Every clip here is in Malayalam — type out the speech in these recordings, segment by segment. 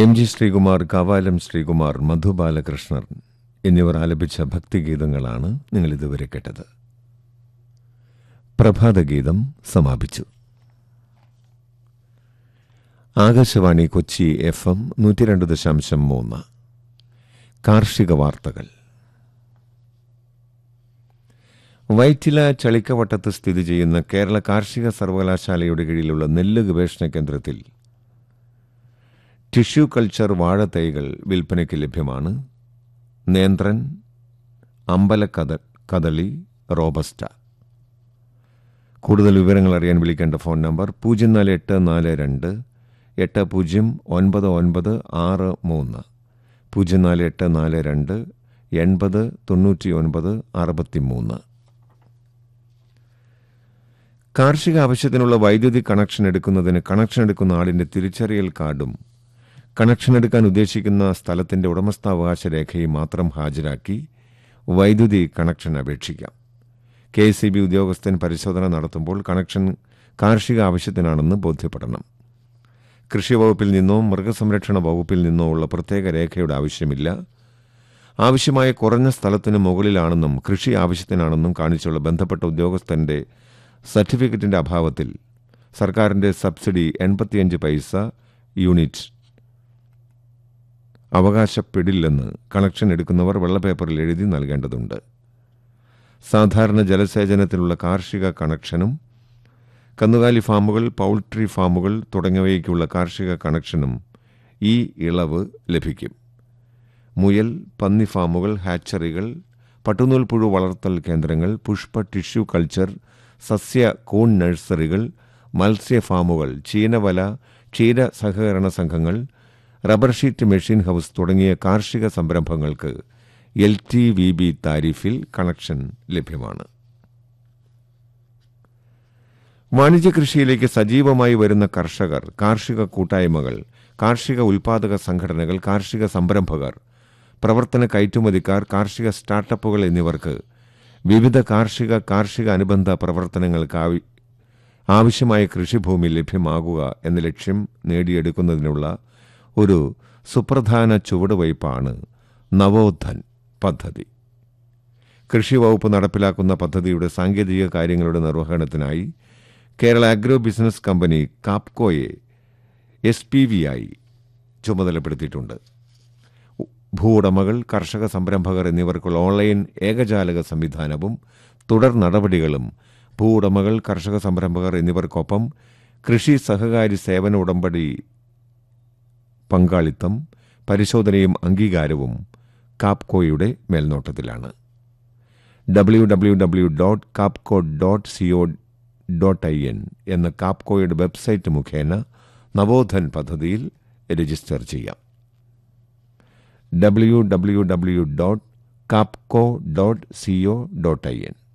എം ജി ശ്രീകുമാർ കാവാലം ശ്രീകുമാർ മധു ബാലകൃഷ്ണൻ എന്നിവർ ആലപിച്ച ഭക്തിഗീതങ്ങളാണ് നിങ്ങൾ ഇതുവരെ കേട്ടത് പ്രഭാതഗീതം സമാപിച്ചു ആകാശവാണി കൊച്ചി എഫ് എം നൂറ്റി രണ്ട് ദശാംശം മൂന്ന് കാർഷിക വാർത്തകൾ വൈറ്റില ചളിക്കവട്ടത്ത് സ്ഥിതി ചെയ്യുന്ന കേരള കാർഷിക സർവകലാശാലയുടെ കീഴിലുള്ള നെല്ല് ഗവേഷണ കേന്ദ്രത്തിൽ ടിഷ്യൂ കൾച്ചർ വാഴത്തൈകൾ വിൽപ്പനയ്ക്ക് ലഭ്യമാണ് നേന്ത്രൻ അമ്പലക്കഥ കദളി റോബസ്റ്റ കൂടുതൽ വിവരങ്ങൾ അറിയാൻ വിളിക്കേണ്ട ഫോൺ നമ്പർ പൂജ്യം നാല് എട്ട് നാല് രണ്ട് എട്ട് പൂജ്യം ഒൻപത് ഒൻപത് ആറ് മൂന്ന് പൂജ്യം നാല് എട്ട് നാല് രണ്ട് എൺപത് തൊണ്ണൂറ്റി ഒൻപത് അറുപത്തി മൂന്ന് കാർഷിക ആവശ്യത്തിനുള്ള വൈദ്യുതി കണക്ഷൻ എടുക്കുന്നതിന് കണക്ഷൻ എടുക്കുന്ന ആളിന്റെ തിരിച്ചറിയൽ കാർഡും കണക്ഷൻ എടുക്കാൻ ഉദ്ദേശിക്കുന്ന സ്ഥലത്തിന്റെ ഉടമസ്ഥാവകാശ രേഖയും മാത്രം ഹാജരാക്കി വൈദ്യുതി കണക്ഷൻ അപേക്ഷിക്കാം കെ സി ബി ഉദ്യോഗസ്ഥൻ പരിശോധന നടത്തുമ്പോൾ കണക്ഷൻ കാർഷിക ആവശ്യത്തിനാണെന്ന് ബോധ്യപ്പെടണം കൃഷി വകുപ്പിൽ നിന്നോ മൃഗസംരക്ഷണ വകുപ്പിൽ നിന്നോ ഉള്ള പ്രത്യേക രേഖയുടെ ആവശ്യമില്ല ആവശ്യമായ കുറഞ്ഞ സ്ഥലത്തിന് മുകളിലാണെന്നും കൃഷി ആവശ്യത്തിനാണെന്നും കാണിച്ചുള്ള ബന്ധപ്പെട്ട ഉദ്യോഗസ്ഥന്റെ സർട്ടിഫിക്കറ്റിന്റെ അഭാവത്തിൽ സർക്കാരിന്റെ സബ്സിഡി എൺപത്തിയഞ്ച് പൈസ യൂണിറ്റ് അവകാശപ്പെടില്ലെന്ന് കണക്ഷൻ എടുക്കുന്നവർ വെള്ളപ്പേപ്പറിൽ എഴുതി നൽകേണ്ടതുണ്ട് സാധാരണ ജലസേചനത്തിനുള്ള കാർഷിക കണക്ഷനും കന്നുകാലി ഫാമുകൾ പൗൾട്രി ഫാമുകൾ തുടങ്ങിയവയ്ക്കുള്ള കാർഷിക കണക്ഷനും ഈ ഇളവ് ലഭിക്കും മുയൽ പന്നി ഫാമുകൾ ഹാച്ചറികൾ പട്ടുനൂൽ പുഴു വളർത്തൽ കേന്ദ്രങ്ങൾ പുഷ്പ ടിഷ്യൂ കൾച്ചർ സസ്യ കൂൺ നഴ്സറികൾ മത്സ്യ ഫാമുകൾ ചീനവല ക്ഷീര സഹകരണ സംഘങ്ങൾ റബ്ബർ ഷീറ്റ് മെഷീൻ ഹൌസ് തുടങ്ങിയ കാർഷിക സംരംഭങ്ങൾക്ക് എൽ ടി വി ബി താരിഫിൽ കണക്ഷൻ ലഭ്യമാണ് വാണിജ്യ കൃഷിയിലേക്ക് സജീവമായി വരുന്ന കർഷകർ കാർഷിക കൂട്ടായ്മകൾ കാർഷിക ഉൽപാദക സംഘടനകൾ കാർഷിക സംരംഭകർ പ്രവർത്തന കയറ്റുമതിക്കാർ കാർഷിക സ്റ്റാർട്ടപ്പുകൾ എന്നിവർക്ക് വിവിധ കാർഷിക കാർഷിക അനുബന്ധ പ്രവർത്തനങ്ങൾക്ക് ആവി- ആവശ്യമായ കൃഷിഭൂമി ലഭ്യമാകുക എന്ന ലക്ഷ്യം നേടിയെടുക്കുന്നതിനുള്ള ഒരു സുപ്രധാന ചുവടുവയ്പ്പാണ് നവോത്ഥൻ പദ്ധതി കൃഷി വകുപ്പ് നടപ്പിലാക്കുന്ന പദ്ധതിയുടെ സാങ്കേതിക കാര്യങ്ങളുടെ നിർവഹണത്തിനായി കേരള അഗ്രോ ബിസിനസ് കമ്പനി കാപ്കോയെ എസ് പി വി ആയി ചുമതലപ്പെടുത്തിയിട്ടുണ്ട് ഉ- ഭൂവുടമകൾ കർഷക സംരംഭകർ എന്നിവർക്കുള്ള ഓൺലൈൻ ഏകജാലക സംവിധാനവും തുടർ നടപടികളും ഭൂവുടമകൾ കർഷക സംരംഭകർ എന്നിവർക്കൊപ്പം കൃഷി സഹകാരി സേവന ഉടമ്പടി പങ്കാളിത്തം പരിശോധനയും അംഗീകാരവും കാപ്കോയുടെ മേൽനോട്ടത്തിലാണ് W W W dot Kapco dot CO dot I N എന്ന കാപ്കോയുടെ വെബ്സൈറ്റ് മുഖേന നവോധൻ പദ്ധതിയിൽ രജിസ്റ്റർ ചെയ്യാം W W W dot Kapco dot CO dot I N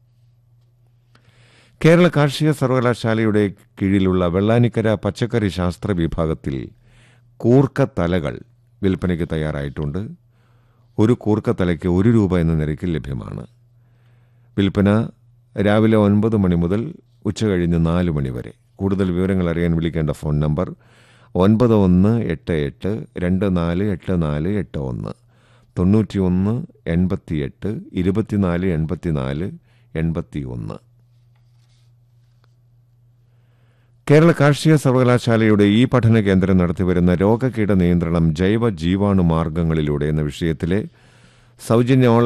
Kerala കാർഷിക സർവകലാശാലയുടെ കീഴിലുള്ള വെള്ളാനിക്കര പച്ചക്കറി ശാസ്ത്ര വിഭാഗത്തിൽ കൂർക്കത്തലകൾ വിൽപ്പനയ്ക്ക് തയ്യാറായിട്ടുണ്ട് ഒരു കൂർക്കത്തലയ്ക്ക് ഒരു രൂപ എന്ന നിരക്കിൽ ലഭ്യമാണ് വിൽപ്പന രാവിലെ ഒൻപത് മണി മുതൽ ഉച്ചകഴിഞ്ഞ് നാല് മണി വരെ കൂടുതൽ വിവരങ്ങൾ അറിയാൻ വിളിക്കേണ്ട ഫോൺ നമ്പർ ഒൻപത് ഒന്ന് എട്ട് എട്ട് രണ്ട് നാല് എട്ട് നാല് എട്ട് ഒന്ന് തൊണ്ണൂറ്റി ഒന്ന് എൺപത്തിയെട്ട് ഇരുപത്തിനാല് എൺപത്തിനാല് എൺപത്തി ഒന്ന് കേരള കാർഷിക സർവകലാശാലയുടെ ഈ പഠന കേന്ദ്രം നടത്തിവരുന്ന രോഗകീട നിയന്ത്രണം ജൈവ ജീവാണു മാർഗങ്ങളിലൂടെ എന്ന വിഷയത്തിലെ സൗജന്യ